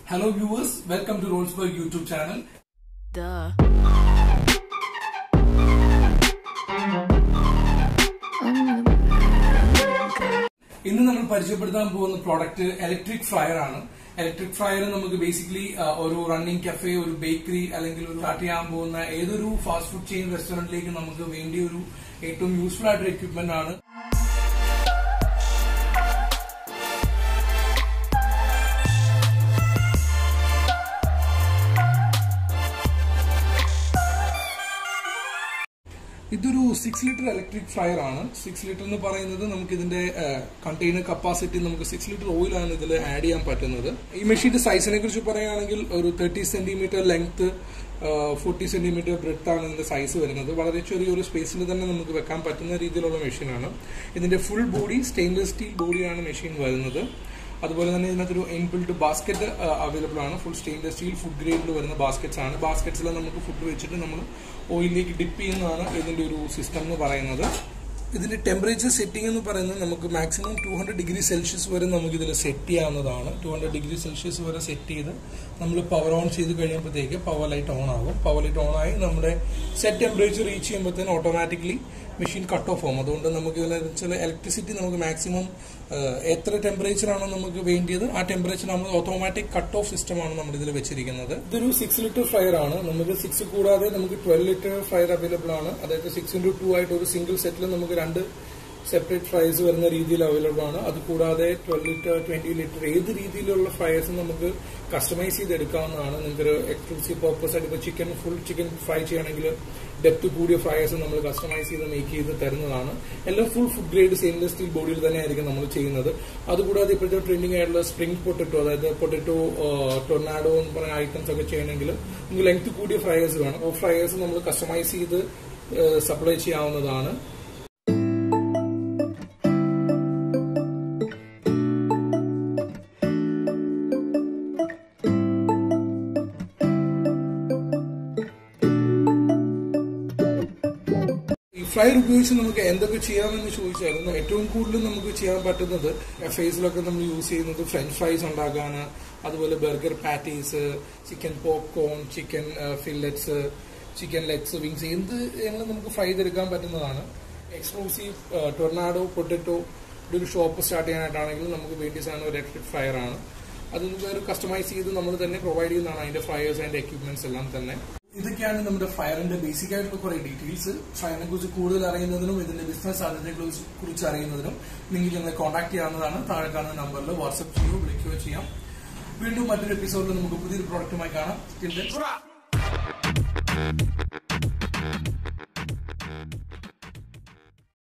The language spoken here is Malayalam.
Hello viewers, welcome to Rollsburg YouTube channel. Duh. ഇന്ന് നമ്മൾ പരിചയപ്പെടുത്താൻ പോകുന്ന പ്രോഡക്റ്റ് ഇലക്ട്രിക് ഫ്രയർ ആണ് ഇലക്ട്രിക് ഫ്രയർ നമുക്ക് ബേസിക്കലി ഒരു റണ്ണിംഗ് കഫേ ഒരു ബേക്കറി അല്ലെങ്കിൽ ഒരു സ്റ്റാർട്ട് ചെയ്യാൻ പോകുന്ന ഏതൊരു ഫാസ്റ്റ് ഫുഡ് ചെയിൻ റെസ്റ്റോറന്റിലേക്ക് നമുക്ക് വേണ്ടിയ ഒരു ഏറ്റവും യൂസ്ഫുൾ ആയിട്ടൊരു എക്വിപ്മെന്റ് ആണ് ഇതൊരു സിക്സ് ലിറ്റർ ഇലക്ട്രിക് ഫ്രയർ ആണ് സിക്സ് ലിറ്റർ എന്ന് പറയുന്നത് നമുക്ക് ഇതിന്റെ കണ്ടെയ്നർ കപ്പാസിറ്റി നമുക്ക് സിക്സ് ലിറ്റർ ഓയിലാണ് ഇതിൽ ആഡ് ചെയ്യാൻ പറ്റുന്നത് ഈ മെഷീന്റെ സൈസിനെ കുറിച്ച് പറയുകയാണെങ്കിൽ ഒരു thirty centimetre length forty centimetre breadth ആണ് ഇതിന്റെ സൈസ് വരുന്നത് വളരെ ചെറിയൊരു സ്പേസിൽ തന്നെ നമുക്ക് വെക്കാൻ പറ്റുന്ന രീതിയിലുള്ള മെഷീനാണ് ഇതിന്റെ ഫുൾ ബോഡി സ്റ്റെയിൻലെസ് സ്റ്റീൽ ബോഡിയാണ് മെഷീൻ വരുന്നത് അതുപോലെ തന്നെ ഇതിനകത്തൊരു ഇൻബിൽഡ് ബാസ്ക്കറ്റ് അവൈലബിൾ ആണ് ഫുൾ സ്റ്റെയിൻലെസ് സ്റ്റീൽ ഫുഡ് ഗ്രേഡിൽ വരുന്ന ബാസ്ക്കറ്റ്സ് ആണ് ബാസ്ക്കറ്റ്സിൽ നമുക്ക് ഫുഡ് വെച്ചിട്ട് നമ്മൾ ഓയിലിലേക്ക് ഡിപ്പ് ചെയ്യുന്നതാണ് ഇതിന്റെ ഒരു സിസ്റ്റം എന്ന് പറയുന്നത് ഇതിന്റെ ടെമ്പറേച്ചർ സെറ്റിംഗ് എന്ന് പറയുന്നത് നമുക്ക് maximum two hundred degree Celsius വരെ നമുക്ക് ഇതിൽ സെറ്റ് ചെയ്യാവുന്നതാണ് ടു ഹൺഡ്രഡ് ഡിഗ്രി സെൽഷ്യസ് വരെ സെറ്റ് ചെയ്ത് നമ്മൾ പവർ ഓൺ ചെയ്ത് കഴിയുമ്പോഴത്തേക്ക് പവർ ലൈറ്റ് ഓൺ ആകും പവർ ലൈറ്റ് ഓൺ ആയി നമ്മുടെ സെറ്റ് ടെമ്പറേച്ചർ റീച്ച് ചെയ്യുമ്പോഴത്തേന് ഓട്ടോമാറ്റിക്കലി മെഷീൻ കട്ട് ഓഫ് ആവും അതുകൊണ്ട് നമുക്ക് ഇതിൽ ചില ഇലക്ട്രിസിറ്റി നമുക്ക് മാക്സിമം എത്ര ടെമ്പറേച്ചർ ആണോ നമുക്ക് വേണ്ടിയത് ആ ടെമ്പറേച്ചർ നമ്മൾ ഓട്ടോമാറ്റിക് കട്ട് ഓഫ് സിസ്റ്റം ആണ് നമ്മൾ ഇതിൽ വെച്ചിരിക്കുന്നത് ഇതൊരു സിക്സ് ലിറ്റർ ഫയർ ആണ് നമുക്ക് സിക്സ് കൂടാതെ നമുക്ക് ട്വൽവ് ലിറ്റർ ഫയർ അവൈലബിൾ ആണ് അതായത് സിക്സ് ഇൻറ്റു ടു ആയിട്ട് ഒരു സിംഗിൾ സെറ്റിൽ നമുക്ക് രണ്ട് സെപ്പറേറ്റ് ഫ്രൈസ് വരുന്ന രീതിയിൽ അവൈലബിൾ ആണ് അതുകൂടാതെ ട്വൽവ് ലിറ്റർ ട്വന്റി ലിറ്റർ ഏത് രീതിയിലുള്ള ഫ്രൈസും നമുക്ക് കസ്റ്റമൈസ് ചെയ്ത് എടുക്കാവുന്നതാണ് നിങ്ങൾക്ക് ഒരു എക്സ്ക്ലൂസീവ് പർപ്പസ് ആയിട്ട് ഇപ്പോൾ ചിക്കൻ ഫുൾ ചിക്കൻ ഫ്രൈ ചെയ്യണമെങ്കിൽ ഡെപ്ത് കൂടിയ ഫ്രൈസ് നമ്മൾ കസ്റ്റമൈസ് ചെയ്ത് മേക്ക് ചെയ്ത് തരുന്നതാണ് എല്ലാം full food grade stainless steel ബോഡിയിൽ തന്നെ ആയിരിക്കും നമ്മൾ ചെയ്യുന്നത് അതുകൂടാതെ ഇപ്പോഴത്തെ ട്രെൻഡിങ് ആയിട്ടുള്ള സ്പ്രിംഗ് പൊട്ടറ്റോ അതായത് പൊട്ടറ്റോ ടൊർണാഡോ എന്ന് പറയുന്ന ഐറ്റംസ് ഒക്കെ ചെയ്യണമെങ്കിൽ നമുക്ക് ലെങ്ത് കൂടിയ ഫ്രൈസ് വേണം ആ ഫ്രൈസ് നമ്മൾ കസ്റ്റമൈസ് ചെയ്ത് സപ്ലൈ ചെയ്യാവുന്നതാണ് ഈ ഫ്രയർ ഉപയോഗിച്ച് നമുക്ക് എന്തൊക്കെ ചെയ്യാമെന്ന് ചോദിച്ചാൽ ഏറ്റവും കൂടുതൽ നമുക്ക് ചെയ്യാൻ പറ്റുന്നത് ഫേസിലൊക്കെ നമ്മൾ യൂസ് ചെയ്യുന്നത് ഫ്രഞ്ച് ഫ്രൈസ് ഉണ്ടാക്കാന് അതുപോലെ burger patties chicken popcorn chicken fillets chicken legs wings എന്ത് എങ്ങനെ നമുക്ക് ഫ്രൈ ചെയ്തെടുക്കാൻ പറ്റുന്നതാണ് എക്സ്ക്ലൂസീവ് ടൊർണാഡോ പൊട്ടറ്റോ ഒരു ഷോപ്പ് സ്റ്റാർട്ട് ചെയ്യാനായിട്ടാണെങ്കിൽ നമുക്ക് വേണ്ടിയ സാധനം ഒരു ഇലക്ട്രിക് ഫയർ ആണ് അത് വേറെ കസ്റ്റമൈസ് ചെയ്ത് നമ്മൾ തന്നെ പ്രൊവൈഡ് ചെയ്യുന്നതാണ് അതിന്റെ ഫയർസ് ആൻഡ് എക്യുപ്മെന്റ്സ് എല്ലാം തന്നെ ഇതൊക്കെയാണ് നമ്മുടെ ഫയറിന്റെ ബേസിക് ആയിട്ടുള്ള കുറെ ഡീറ്റെയിൽസ് ഫയറിനെ കുറിച്ച് കൂടുതൽ അറിയുന്നതിനും ഇതിന്റെ ബിസിനസ് സാധ്യതയെ കുറിച്ച് അറിയുന്നതിനും നിങ്ങൾക്ക് ഞങ്ങളെ കോൺടാക്ട് ചെയ്യാവുന്നതാണ് താഴെ കാണുന്ന നമ്പറിൽ വാട്സ്ആപ്പ് ചെയ്യുകയോ വിളിക്കുകയോ ചെയ്യാം വീണ്ടും മറ്റൊരു എപ്പിസോഡിൽ നമുക്ക് പുതിയൊരു പ്രോഡക്റ്റുമായി കാണാം Till then,